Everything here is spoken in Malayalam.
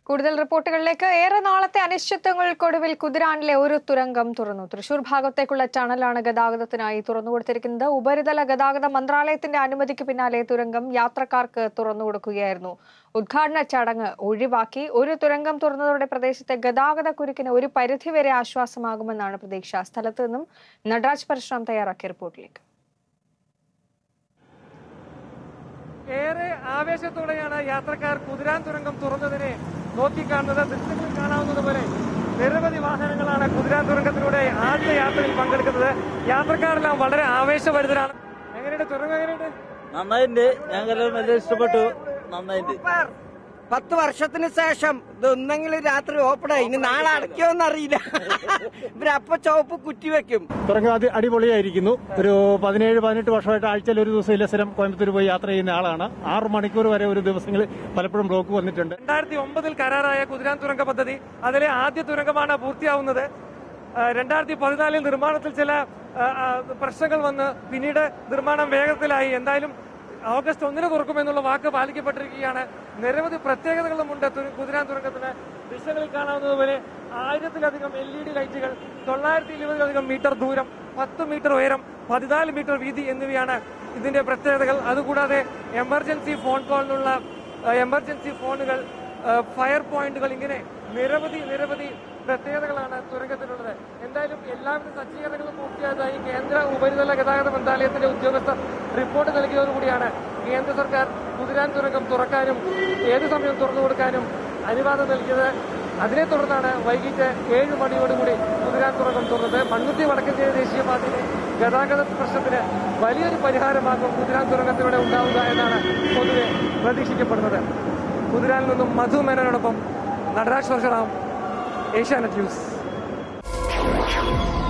കൂടുതൽ റിപ്പോർട്ടുകളിലേക്ക് ഏറെ നാളത്തെ അനിശ്ചിതങ്ങൾക്കൊടുവിൽ കുതിരാനിലെ ഒരു തുരങ്കം തുറന്നു തൃശൂർ ഭാഗത്തേക്കുള്ള ടണലാണ് ഗതാഗതത്തിനായി തുറന്നുകൊടുത്തിരിക്കുന്നത് ഉപരിതല ഗതാഗത മന്ത്രാലയത്തിന്റെ അനുമതിക്ക് പിന്നാലെ തുരങ്കം യാത്രക്കാർക്ക് തുറന്നുകൊടുക്കുകയായിരുന്നു ഉദ്ഘാടന ചടങ്ങ് ഒഴിവാക്കി ഒരു തുരങ്കം തുറന്നതോടെ പ്രദേശത്തെ ഗതാഗത കുരുക്കിന് ഒരു പരിധിവരെ ആശ്വാസമാകുമെന്നാണ് പ്രതീക്ഷ സ്ഥലത്ത് നിന്നും നടരാജ് പരശുറാം തയ്യാറാക്കിയ റിപ്പോർട്ടിലേക്ക് ഏറെ ആവേശത്തോടെയാണ് യാത്രക്കാർ കുതിരാൻ തുരങ്കം തുറന്നതിനെ നോക്കിക്കാണുന്നത് ദൃശ്യങ്ങളിൽ കാണാവുന്നത് പോലെ നിരവധി വാഹനങ്ങളാണ് കുതിരാൻ തുരങ്കത്തിലൂടെ ആദ്യ യാത്രയിൽ പങ്കെടുക്കുന്നത് യാത്രക്കാരെല്ലാം വളരെ ആവേശഭരിതരാണ് എങ്ങനെയുണ്ട് തുരങ്കം എങ്ങനെയുണ്ട് നന്നായിട്ടുണ്ട് ഞങ്ങളെല്ലാം നല്ല ഇഷ്ടപ്പെട്ടു നന്നായിട്ടുണ്ട് സൂപ്പർ. പത്ത് വർഷത്തിന് ശേഷം ഇതൊന്നെങ്കിലും രാത്രി ഓപ്പണായി ഇനി നാളെ അടയ്ക്കുമെന്ന് അറിയില്ല ഇവരപ്പൊ ചുവപ്പ് കുറ്റിവെക്കും തുറങ്കം അത് അടിപൊളിയായിരിക്കുന്നു ഒരു പതിനേഴ് പതിനെട്ട് വർഷമായിട്ട് ആഴ്ചയിൽ ഒരു ദിവസം ഇല്ലസരം കോയമ്പത്തൂർ പോയി യാത്ര ചെയ്യുന്ന ആളാണ് ആറ് മണിക്കൂർ വരെ ഒരു ദിവസങ്ങളിൽ പലപ്പോഴും ബ്ലോക്ക് വന്നിട്ടുണ്ട് രണ്ടായിരത്തി ഒമ്പതിൽ കരാറായ കുതിരാൻ തുരങ്ക പദ്ധതി അതിലെ ആദ്യ തുരങ്കമാണ് പൂർത്തിയാവുന്നത് ആ, രണ്ടായിരത്തി പതിനാലിൽ നിർമ്മാണത്തിൽ ചില ആ, ആ, പ്രശ്നങ്ങൾ വന്ന് പിന്നീട് നിർമ്മാണം വേഗത്തിലായി എന്തായാലും ഓഗസ്റ്റ് ഒന്നിന് തുറക്കുമെന്നുള്ള വാക്ക് പാലിക്കപ്പെട്ടിരിക്കുകയാണ് നിരവധി പ്രത്യേകതകളുമുണ്ട് തുര- കുതിരാൻ തുരങ്കത്തിന് ദൃശ്യങ്ങളിൽ കാണാവുന്നത് പോലെ ആയിരത്തിലധികം എൽ ഇ ഡി ലൈറ്റുകൾ തൊള്ളായിരത്തി ഇരുപതിലധികം മീറ്റർ ദൂരം പത്ത് മീറ്റർ ഉയരം പതിനാല് മീറ്റർ വീതി എന്നിവയാണ് ഇതിന്റെ പ്രത്യേകതകൾ അതുകൂടാതെ എമർജൻസി ഫോൺ കോളിനുള്ള ഏഹ് എമർജൻസി ഫോണുകൾ ഏഹ് ഫയർ പോയിന്റുകൾ ഇങ്ങനെ നിരവധി നിരവധി പ്രത്യേകതകളാണ് തുരങ്കത്തിനുള്ളത് എന്തായാലും എല്ലാവിധ സജ്ജീകരണങ്ങളും പൂർത്തിയായതായി കേന്ദ്ര ഉപരിതല ഗതാഗത മന്ത്രാലയത്തിന്റെ ഉദ്യോഗസ്ഥർ റിപ്പോർട്ട് നൽകിയതോടുകൂടിയാണ് കേന്ദ്ര സർക്കാർ കുതിരാൻ തുരങ്കം തുറക്കാനും ഏത് സമയം തുറന്നു കൊടുക്കാനും അനുവാദം നൽകിയത് അതിനെ തുടർന്നാണ് വൈകിട്ട് ഏഴ് മണിയോടുകൂടി കുതിരാൻ തുറങ്കം തുറന്നത് മണ്ണുത്തി വടക്കഞ്ചേരി ദേശീയപാതയിലെ ഗതാഗത പ്രശ്നത്തിന് വലിയൊരു പരിഹാരമാകും കുതിരാൻ തുരങ്കത്തിലൂടെ ഉണ്ടാവുക എന്നാണ് പൊതുവെ പ്രതീക്ഷിക്കപ്പെടുന്നത് കുതിരാനിൽ നിന്നും മധു മേനോനോടൊപ്പം നടരാജ് പരശുറാം ഏഷ്യാനെറ്റ് ന്യൂസ്